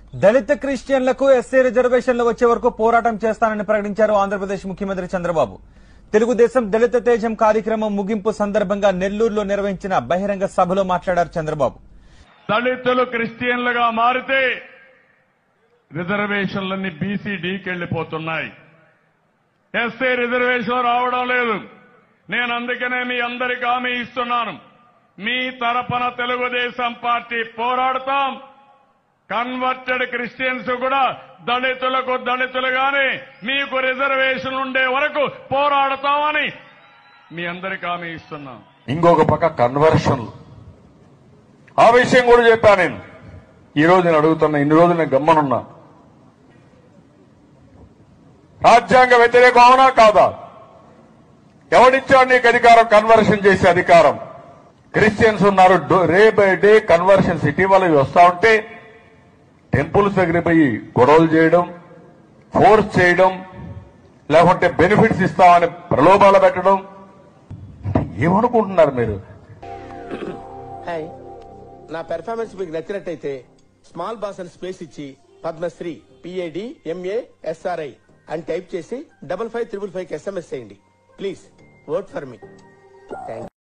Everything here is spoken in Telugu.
దళిత క్రిస్టియన్లకు ఎస్సీ రిజర్వేషన్లు వచ్చే వరకు పోరాటం చేస్తానని ప్రకటించారు ఆంధ్రప్రదేశ్ ముఖ్యమంత్రి చంద్రబాబు తెలుగుదేశం దళిత తేజం కార్యక్రమం ముగింపు సందర్భంగా నెల్లూరులో నిర్వహించిన బహిరంగ సభలో మాట్లాడారు చంద్రబాబు దళితులు క్రిస్టియన్లుగా మారితే రిజర్వేషన్లన్నీ బీసీడీకి వెళ్లిపోతున్నాయి ఎస్సీ రిజర్వేషన్ రావడం లేదు నేను అందుకనే మీ అందరికి హామీ ఇస్తున్నాను మీ తరపున తెలుగుదేశం పార్టీ పోరాడతాం కన్వర్టెడ్ క్రిస్టియన్స్ కూడా దళితులకు దళితులుగానే మీకు రిజర్వేషన్ ఉండే వరకు పోరాడతామని మీ అందరికి హామీ ఇస్తున్నాం ఇంకొక పక్క కన్వర్షన్లు ఆ విషయం కూడా చెప్పాను నేను ఈ రోజు నేను అడుగుతున్నా ఇన్ని రోజులు నేను గమ్మనున్నా రాజ్యాంగ వ్యతిరేకం అవునా కాదా ఎవడిచ్చాడు నీకు అధికారం కన్వర్షన్ చేసే అధికారం క్రిస్టియన్స్ ఉన్నారు డే బై డే కన్వర్షన్స్ ఇటీవల ఇవి వస్తా ఉంటే టెంపుల్స్ దగ్గర పోయి గొడవలు చేయడం ఫోర్స్ చేయడం లేకుంటే బెనిఫిట్స్ ఇస్తామని ప్రలోభాలు పెట్టడం ఏమనుకుంటున్నారు మీరు హాయ్ నా పెర్ఫార్మెన్స్ మీకు నచ్చినట్టయితే స్మాల్ బాస్ అని స్పేస్ ఇచ్చి పద్మశ్రీ పిఏడి ఎంఏ ఎస్ఆర్ఐ అని టైప్ చేసి డబల్ ఫైవ్ త్రిబుల్ ఫైవ్ కి ఎస్ఎంఎస్ చేయండి please work for me thank